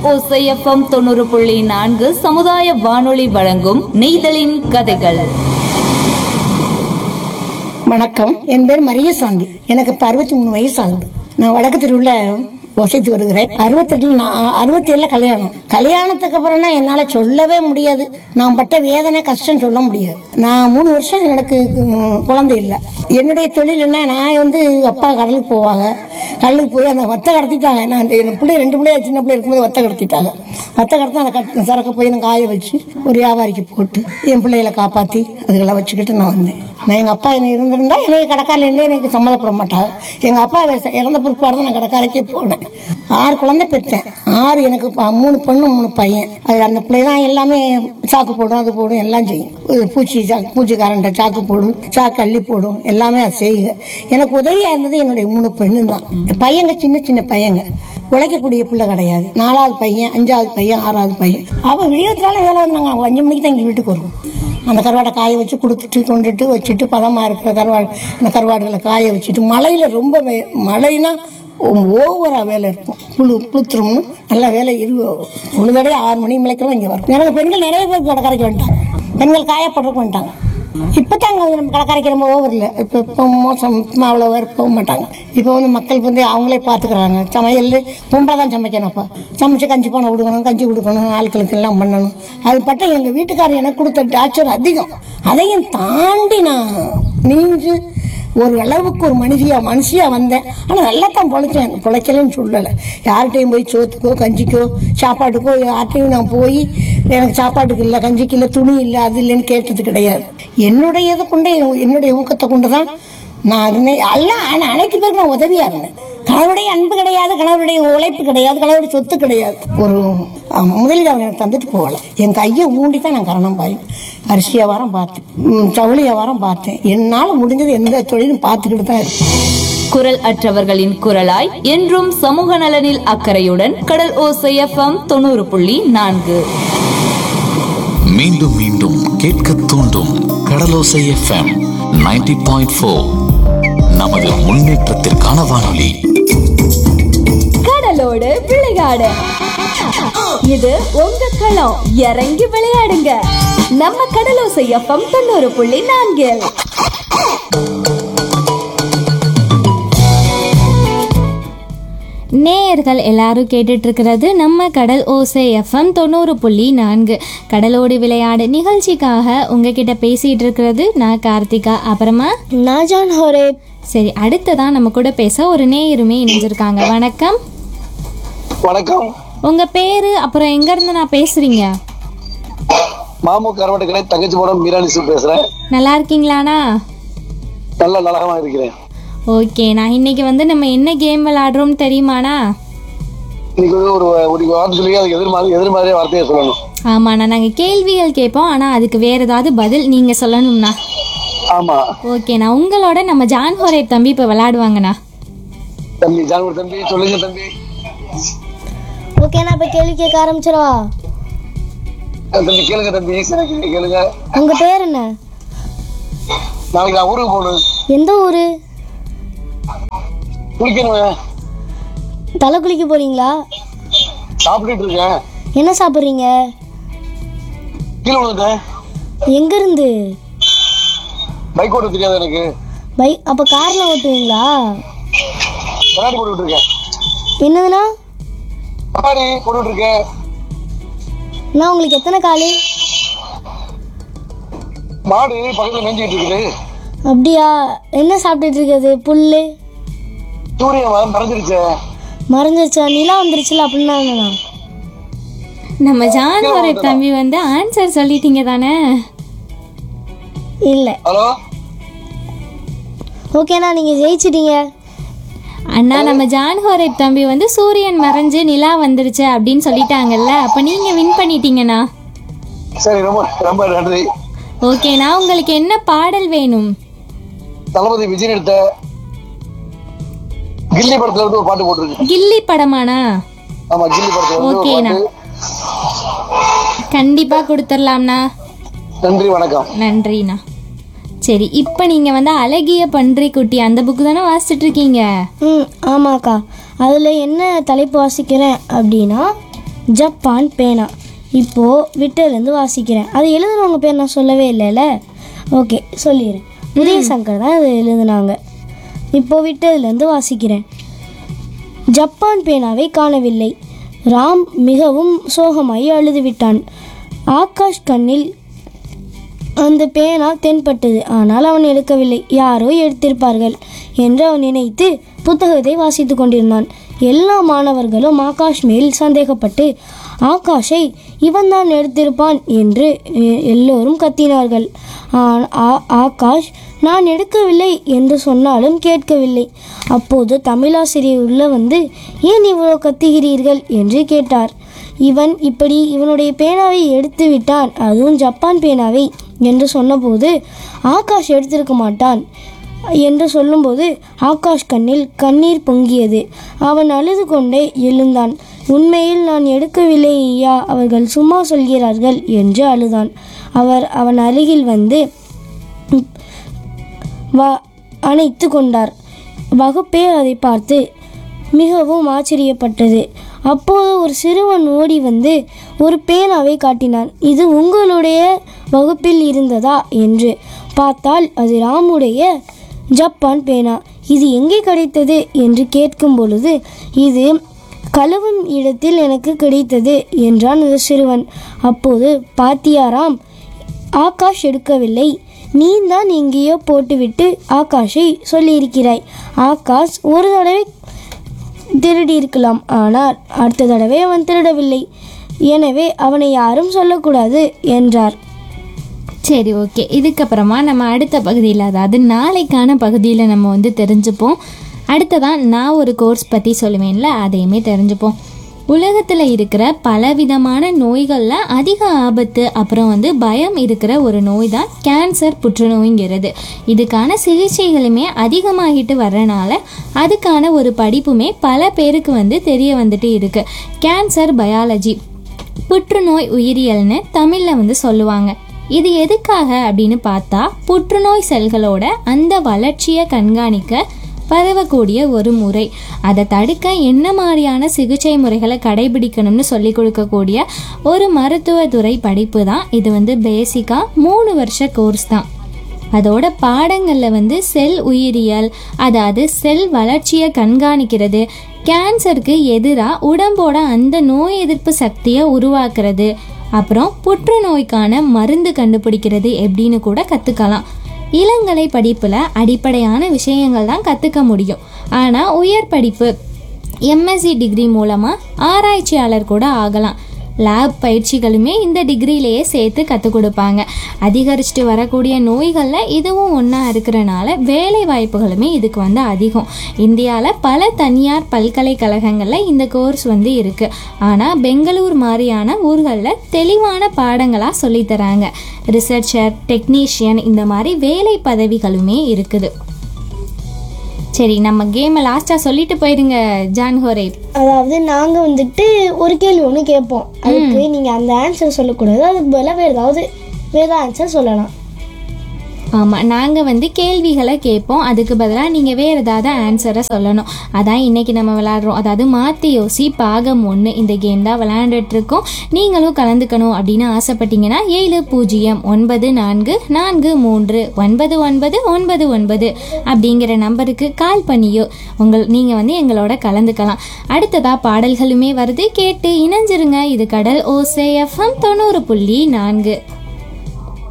ஓசைஎஃப்எம் தொண்ணூறு புள்ளி நான்கு சமுதாய வானொலி வழங்கும் நெய்தலின் கதைகள் வணக்கம் என் பேர் மரியசாந்தி எனக்கு இப்போ அறுபத்தி மூணு வயசு ஆகுது நான் வடக்கு தெருவில் வசித்து வருகிறேன் அறுபத்தெட்டு நான் அறுபத்தி ஏழுல கல்யாணம் கல்யாணத்துக்கு அப்புறம்னா என்னால் சொல்லவே முடியாது நான் பட்ட வேதனை கஷ்டம் சொல்ல முடியாது நான் மூணு வருஷம் எனக்கு ம், குழந்தை இல்லை என்னுடைய தொழில் என்ன நான் வந்து அப்பா கடலுக்கு போவாங்க கடலுக்கு போய் அந்த வத்தை கடத்திட்டாங்க நான் என் பிள்ளை ரெண்டு பிள்ளைய சின்ன பிள்ளை இருக்கும்போது வத்தை கடத்திட்டாங்க வத்தை கடத்தி அந்த கட் சரக்கு போய் நான் காய வச்சு ஒரு வியாபாரிக்கு போட்டு என் பிள்ளைகளை காப்பாற்றி அதுகளை வச்சுக்கிட்டு நான் வந்தேன் நான் எங்கள் அப்பா என்ன இருந்திருந்தா எனக்கு கடைக்காரிலேருந்தே எனக்கு சம்மதப்பட மாட்டாங்க எங்கள் அப்பா வயசு- இறந்த பிற்பாடு தான் நான் கடைக்காரைக்கே போனேன் ஆறு குழந்தை பெற்றேன் ஆறு எனக்கு ப- மூணு பொண்ணு மூணு பையன் அது அந்த பிள்ளை தான் எல்லாமே சாக்கு போடும் அது போடும் எல்லாம் செய்யும் இது பூச்சி சாக்கு பூச்சிக்காரன்ட்ட சாக்கு போடும் சாக்கு அள்ளி போடும் எல்லாமே அது செய்யுங்க எனக்கு உதவியாக இருந்தது என்னுடைய மூணு பெண்ணு தான் பையங்க சின்ன சின்ன பையங்க உழைக்கக்கூடிய பிள்ளை கிடையாது நாலாவது பையன் அஞ்சாவது பையன் ஆறாவது பையன் அவன் விடியத்தினால வேலை வந்தாங்க அவங்க அஞ்சு மணிக்கு தான் எங்கள் வீட்டுக்கு வருவோம் அந்த கருவாடை காய வச்சு கொடுத்துட்டு கொண்டுட்டு வச்சுட்டு பதமாக இருக்கிற கருவாடு அந்த கருவாடுகளை காய வச்சுட்டு மழையில் ரொம்ப வே- மழைனா ஓவராக வேலை இருக்கும் புழு புளுத்துரும்னு நல்லா வேலை இரு ஒரு தடவை ஆறு மணி மலைக்கெல்லாம் இங்கே வரும் நிறைய பெண்கள் நிறைய பேர் கடற்கரைக்கு வந்துட்டாங்க பெண்கள் காயப்படுறதுக்கு வந்துட்டாங்க இப்போ தாங்க வந்து நம்ம கடற்கரைக்கு ரொம்ப ஓவர் இல்லை இப்போ இப்போ மோசம் இப்போ அவ்வளோ பேர் போக மாட்டாங்க இப்போ வந்து மக்கள் வந்து அவங்களே பார்த்துக்குறாங்க சமையல் பொம்பளை தான் சமைக்கணும் அப்போ சமைச்சு கஞ்சி பானை கொடுக்கணும் கஞ்சி கொடுக்கணும் ஆட்களுக்கு எல்லாம் பண்ணணும் அது பட்ட எங்கள் வீட்டுக்காரர் எனக்கு கொடுத்த டார்ச்சர் அதிகம் அதையும் தாண்டி நான் நீஞ்சு ஒரு அளவுக்கு ஒரு மனுஷியா மனுஷியா வந்தேன் ஆனால் நல்லா தான் பொழைச்சேன் பொழைக்கலன்னு சொல்லலை யார்கிட்டையும் போய் சோத்துக்கோ கஞ்சிக்கோ சாப்பாட்டுக்கோ யார்கிட்டையும் நான் போய் எனக்கு சாப்பாட்டுக்கு இல்லை கஞ்சிக்கு இல்லை துணி இல்லை அது இல்லைன்னு கேட்டது கிடையாது என்னுடைய இதை கொண்டு என்னுடைய ஊக்கத்தை கொண்டு தான் நான் இருந்தேன் எல்லாம் ஆனால் அனைத்து பேருக்கு நான் உதவியாக இருந்தேன் கணவருடைய அன்பு கிடையாது கணவருடைய உழைப்பு கிடையாது கணவருடைய சொத்து கிடையாது ஒரு ஆமா, முதலீடு அவங்க எனக்கு தந்துட்டு போகல என் கையை ஊண்டி தான் நான் கரணம் பாய் அரிசி வியாபாரம் பார்த்தேன் ம், ஜவுளி வியாபாரம் பார்த்தேன் என்னால் முடிஞ்சது எந்த தொழிலும் பார்த்துக்கிட்டு தான் இருக்கேன் குரல் அற்றவர்களின் குரலாய் என்றும் சமூக நலனில் அக்கறையுடன் கடல் ஓசைஎஃப்எம் தொண்ணூறு புள்ளி நான்கு மீண்டும் மீண்டும் கேட்க தூண்டும் கடலோசை எஃப்எம் 90.4 பாயிண்ட் நமது முன்னேற்றத்திற்கான வானொலி கடலோடு விளையாடு இது உங்க களம் இறங்கி விளையாடுங்க நம்ம கடலோசை எஃப்எம் தொண்ணூறு புள்ளி நான்கில் நேயர்கள் எல்லாரும் கேட்டுட்டு இருக்கிறது நம்ம கடல் ஓசை எஃப்எம் தொண்ணூறு புள்ளி நான்கு கடலோடு விளையாடு நிகழ்ச்சிக்காக உங்ககிட்ட பேசிட்டு இருக்கிறது நான் கார்த்திகா அப்புறமா நாஜான் ஹோரே சரி அடுத்ததான் நம்ம கூட பேச ஒரு நேயருமே இணைஞ்சிருக்காங்க வணக்கம் வணக்கம் உங்க பேரு அப்புறம் எங்க இருந்து நான் பேசுறீங்க மாமு கரவட்டுக்கடை தங்கச்சி படம் மீரானிசு பேசுறேன் நல்லா இருக்கீங்களாண்ணா நல்ல நலகமா இருக்கிறேன் ஓகே நான் இன்னைக்கு வந்து நம்ம என்ன கேம் விளையாடுறோம் தெரியுமாண்ணா இன்னைக்கு வந்து ஒரு ஒரு வார்த்தை சொல்லி அதுக்கு எதிர்மாதிரி எதிர்மாதிரியே வார்த்தையை சொல்லணும் ஆமாண்ணா நாங்கள் கேள்விகள் கேட்போம் ஆனால் அதுக்கு வேற ஏதாவது பதில் நீங்கள் சொல்லணும்ண்ணா ஆமா ஓகேண்ணா உங்களோட நம்ம ஜான் ஹோரே தம்பி இப்போ விளையாடுவாங்கண்ணா தம்பி ஜான்குடி தம்பி சொல்லுங்க தம்பி ஓகே நான் இப்போ கேள்வி கேட்க ஆரம்பிச்சிடவா அஹ் தம்பி கேளுங்க தம்பி ஈஸியா கேள்வி கேளுங்க உங்க பேர் என்ன நாளைக்கு நான் ஊருக்கு போகணும் எந்த ஊரு குளிக்கணும் தலை குளிக்க போறீங்களா சாப்பிட்டுட்டு இருக்கேன் என்ன சாப்பிட்றீங்க கீழே விழுந்துட்டேன் எங்க இருந்து பைக் ஓட்ட தெரியாது எனக்கு பை அப்போ கார்ல ஓட்டுவீங்களா கண்ணாடி போட்டுட்டு இருக்கேன் என்னதுண்ணா கண்ணாடி போட்டுட்டு இருக்கேன் நான் உங்களுக்கு எத்தனை காலு மாடு பக்கத்துல மேய்ஞ்சிட்டு இருக்குது அப்படியா என்ன சாப்பிட்டுட்டு இருக்குது புல்லு சூரியன் மரம் மறைஞ்சிருச்சே மறைஞ்சிருச்சா நிலா வந்துருச்சுல அப்படின்னா என்னண்ணா நம்ம ஜான் ஹோரே தம்பி வந்து ஆன்சர் சொல்லிட்டீங்க தானே இல்லை ஹலோ ஓகேண்ணா நீங்கள் ஜெயிச்சிட்டீங்க அண்ணா நம்ம ஜான் ஹோரே தம்பி வந்து சூரியன் மறைஞ்சு நிலா வந்துருச்சு அப்படின்னு சொல்லிட்டாங்கல்ல அப்போ நீங்கள் வின் பண்ணிட்டீங்கண்ணா சரி ரொம்ப ரொம்ப நன்றி ஓகேண்ணா உங்களுக்கு என்ன பாடல் வேணும் தளபதி விஜய் எடுத்த கில்லி படத்துல இருந்து ஒரு பாட்டு போட்டிருக்கு கில்லி படமாண்ணா ஆமா கில்லி படத்துல இருந்து ஒரு ஓகேண்ணா பாட்டு கண்டிப்பாக கொடுத்துடலாம்ண்ணா நன்றி வணக்கம் நன்றிண்ணா சரி இப்போ நீங்கள் வந்து அழகிய பன்றி குட்டி அந்த புக்கு தானே வாசிச்சுட்டு இருக்கீங்க ம் ஆமாக்கா அதில் என்ன தலைப்பு வாசிக்கிறேன் அப்படின்னா ஜப்பான் பேனா இப்போது விட்டதுலேருந்து வாசிக்கிறேன் அது எழுதுனவங்க பேர் நான் சொல்லவே இல்லைல்ல ஓகே சொல்லிடுறேன் உதயசங்கர் தான் அதை எழுதுனாங்க இப்போ விட்டதுலேருந்து வாசிக்கிறேன் ஜப்பான் பேனாவை காணவில்லை ராம் மிகவும் சோகமாய் அழுதுவிட்டான் ஆகாஷ் கண்ணில் அந்த பேனா தென்பட்டது ஆனால் அவன் எடுக்கவில்லை யாரோ எடுத்திருப்பார்கள் என்று அவன் நினைத்து புத்தகத்தை வாசித்து கொண்டிருந்தான் எல்லா மாணவர்களும் ஆகாஷ் மேல் சந்தேகப்பட்டு ஆகாஷை இவன்தான் எடுத்திருப்பான் என்று எ- எல்லோரும் கத்தினார்கள் ஆ- ஆ- ஆகாஷ் நான் எடுக்கவில்லை என்று சொன்னாலும் கேட்கவில்லை அப்போது தமிழாசிரியர் உள்ள வந்து ஏன் இவ்வளோ கத்துகிறீர்கள் என்று கேட்டார் இவன் இப்படி இவனுடைய பேனாவை எடுத்து விட்டான் அதுவும் ஜப்பான் பேனாவை என்று சொன்னபோது ஆகாஷ் எடுத்திருக்க மாட்டான் என்று சொல்லும்போது ஆகாஷ் கண்ணில் கண்ணீர் பொங்கியது அவன் அழுது கொண்டே எழுந்தான் உண்மையில் நான் எடுக்கவில்லை ஐயா அவர்கள் சும்மா சொல்கிறார்கள் என்று அழுதான் அவர் அவன் அருகில் வந்து வா அணைத்து கொண்டார் வகுப்பே அதை பார்த்து மிகவும் ஆச்சரியப்பட்டது அப்போது ஒரு சிறுவன் ஓடி வந்து ஒரு பேனாவை காட்டினான் இது உங்களுடைய வகுப்பில் இருந்ததா என்று பார்த்தால் அது ராமுடைய ஜப்பான் பேனா இது எங்கே கிடைத்தது என்று கேட்கும் பொழுது இது கழுவும் இடத்தில் எனக்கு கிடைத்தது என்றான் அந்த சிறுவன் அப்போது பாத்தியாராம் ஆகாஷ் எடுக்கவில்லை நீ தான் எங்கேயோ போட்டுவிட்டு ஆகாஷை சொல்லியிருக்கிறாய் ஆகாஷ் ஒரு தடவை திருடி இருக்கலாம் ஆனால் அடுத்த தடவை அவன் திருடவில்லை எனவே அவனை யாரும் சொல்லக்கூடாது என்றார் சரி ஓகே இதுக்கப்புறமா நம்ம அடுத்த பகுதியில் அதாவது நாளைக்கான பகுதியில் நம்ம வந்து தெரிஞ்சுப்போம் அடுத்ததான் நான் ஒரு கோர்ஸ் பற்றி சொல்லுவேன்ல அதையுமே தெரிஞ்சுப்போம் உலகத்தில் இருக்கிற பலவிதமான நோய்களில் அதிக ஆபத்து அப்புறம் வந்து பயம் இருக்கிற ஒரு நோய் தான் கேன்சர் புற்றுநோய்ங்கிறது இதுக்கான சிகிச்சைகளுமே அதிகமாகிட்டு வர்றனால அதுக்கான ஒரு படிப்புமே பல பேருக்கு வந்து தெரிய வந்துட்டு இருக்கு கேன்சர் பயாலஜி புற்றுநோய் உயிரியல்னு தமிழில் வந்து சொல்லுவாங்க இது எதுக்காக அப்படின்னு பார்த்தா புற்றுநோய் செல்களோட அந்த வளர்ச்சியை கண்காணிக்க பரவக்கூடிய ஒரு முறை அதை தடுக்க என்ன மாதிரியான சிகிச்சை முறைகளை கடைபிடிக்கணும்னு சொல்லி கொடுக்கக்கூடிய ஒரு மருத்துவத்துறை படிப்பு தான் இது வந்து பேசிக்காக மூணு வருஷ கோர்ஸ் தான் அதோட பாடங்களில் வந்து செல் உயிரியல் அதாவது செல் வளர்ச்சியை கண்காணிக்கிறது கேன்சருக்கு எதிராக உடம்போட அந்த நோய் எதிர்ப்பு சக்தியை உருவாக்குறது அப்புறம் புற்றுநோய்க்கான மருந்து கண்டுபிடிக்கிறது எப்படின்னு கூட கற்றுக்கலாம் இளங்கலை படிப்பில் அடிப்படையான விஷயங்கள் தான் கற்றுக்க முடியும் ஆனால் உயர் படிப்பு எம்எஸ்சி டிகிரி மூலமாக ஆராய்ச்சியாளர் கூட ஆகலாம் லேப் பயிற்சிகளுமே இந்த டிகிரிலேயே சேர்த்து கற்றுக் கொடுப்பாங்க அதிகரிச்சுட்டு வரக்கூடிய நோய்களில் இதுவும் ஒன்றா இருக்கிறனால வேலை வாய்ப்புகளுமே இதுக்கு வந்து அதிகம் இந்தியாவில் பல தனியார் பல்கலைக்கழகங்களில் இந்த கோர்ஸ் வந்து இருக்குது ஆனால் பெங்களூர் மாதிரியான ஊர்களில் தெளிவான பாடங்களாக சொல்லித்தராங்க ரிசர்ச்சர் டெக்னீஷியன் இந்த மாதிரி வேலை பதவிகளுமே இருக்குது சரி நம்ம கேமை லாஸ்ட்டாக சொல்லிட்டு போயிடுங்க ஜான் ஹோரே அதாவது நாங்கள் வந்துட்டு ஒரு கேள்வி ஒன்று கேட்போம் அதுக்கு நீங்கள் அந்த ஆன்சர் சொல்லக்கூடாது அதுக்கு பதிலாக வேறு ஏதாவது வேறு ஆன்சர் சொல்லலாம் ஆமாம் நாங்கள் வந்து கேள்விகளை கேட்போம் அதுக்கு பதிலாக நீங்கள் வேறு ஏதாவது ஆன்சரை சொல்லணும் அதான் இன்னைக்கு நம்ம விளையாடுறோம் அதாவது மாற்றி யோசி பாகம் ஒன்று இந்த கேம் தான் விளையாண்டுட்டு இருக்கோம் நீங்களும் கலந்துக்கணும் அப்படின்னு ஆசைப்பட்டீங்கன்னா ஏழு பூஜ்ஜியம் ஒன்பது நான்கு நான்கு மூன்று ஒன்பது ஒன்பது ஒன்பது ஒன்பது அப்படிங்கிற நம்பருக்கு கால் பண்ணியோ உங்கள் நீங்கள் வந்து எங்களோட கலந்துக்கலாம் அடுத்ததாக பாடல்களுமே வருது கேட்டு இணைஞ்சிருங்க இது கடல் ஓசே எஃப்எம் தொண்ணூறு புள்ளி நான்கு